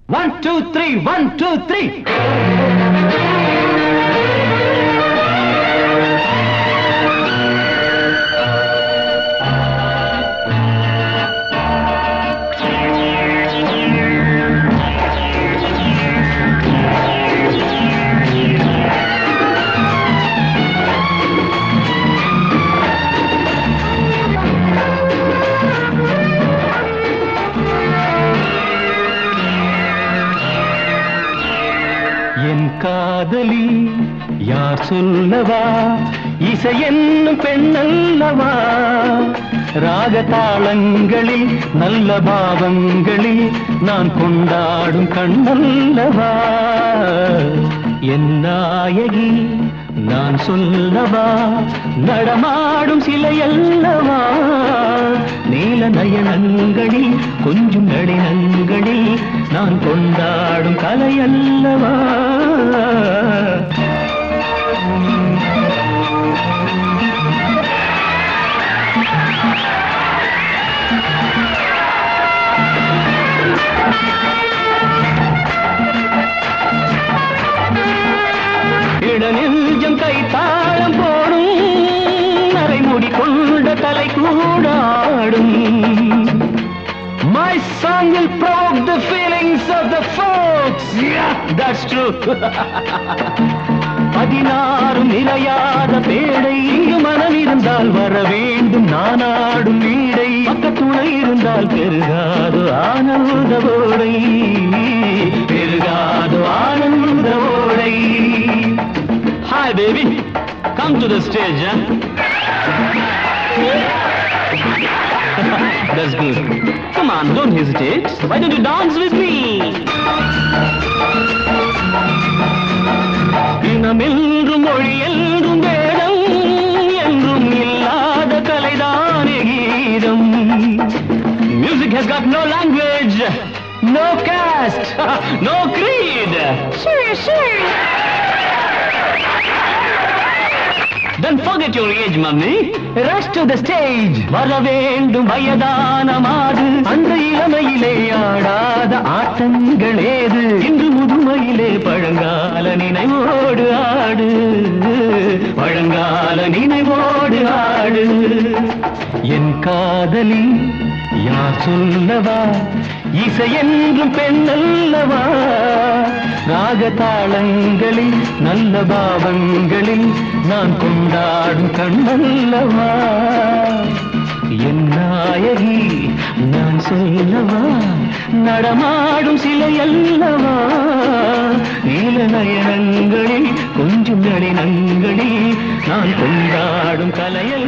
One two three one two three என் காதலி யார் சொல்லவா இசை என்னும் பெண்ணல்லவா ராக தாளங்களில் நல்ல பாவங்களில் நான் கொண்டாடும் கண்ணல்லவா என் நாயகி நான் சொல்லவா நடமாடும் சிலையல்லவா நீல நயனங்களில் கொஞ்சம் நடினங்களில் நான் கொண்டாடும் கலையல்லவா இடநெஞ்சம் கை தாளம் போடும் நரைமுடி கொண்ட தலை கூடாடும் My song will provoke the feelings of the folks. Yeah, that's true. பதினாறும் நிறையாத பேடை இங்கு மனம் இருந்தால் வர வேண்டும் நானாடும் வீடை பக்கத்துணை இருந்தால் பெருகாது ஆனந்த ஓடை பெருகாது ஆனந்த ஓடை Hi baby, come to the stage, huh? That's good. Come on, don't hesitate. Why don't you dance with me? இனமென்றும் மொழி என்றும் வேதம் என்றும் இல்லாத கலைதானே கீதம் Music has got no language, no caste, no creed. Sure, sure. Then forget your age, mummy. Rush to the stage. வர வேண்டும் வயதான மாது அந்த இளமையிலே ஆடாத ஆட்டங்கள் ஏது இன்று முதுமையிலே பழங்கால நினைவோடு ஆடு பழங்கால நினைவோடு ஆடு என் காதலி யார் சொல்லவா இசை என்றும் பெண்ணல்லவா ராக தாளங்களில் நல்ல பாவங்களில் நான் கொண்டாடும் கண்ணல்லவா என் நாயகி நான் சொல்லவா நடமாடும் சிலையல்லவா நீல நயனங்களில் கொஞ்சம் நளினங்களில் நான் கொண்டாடும் கலையல்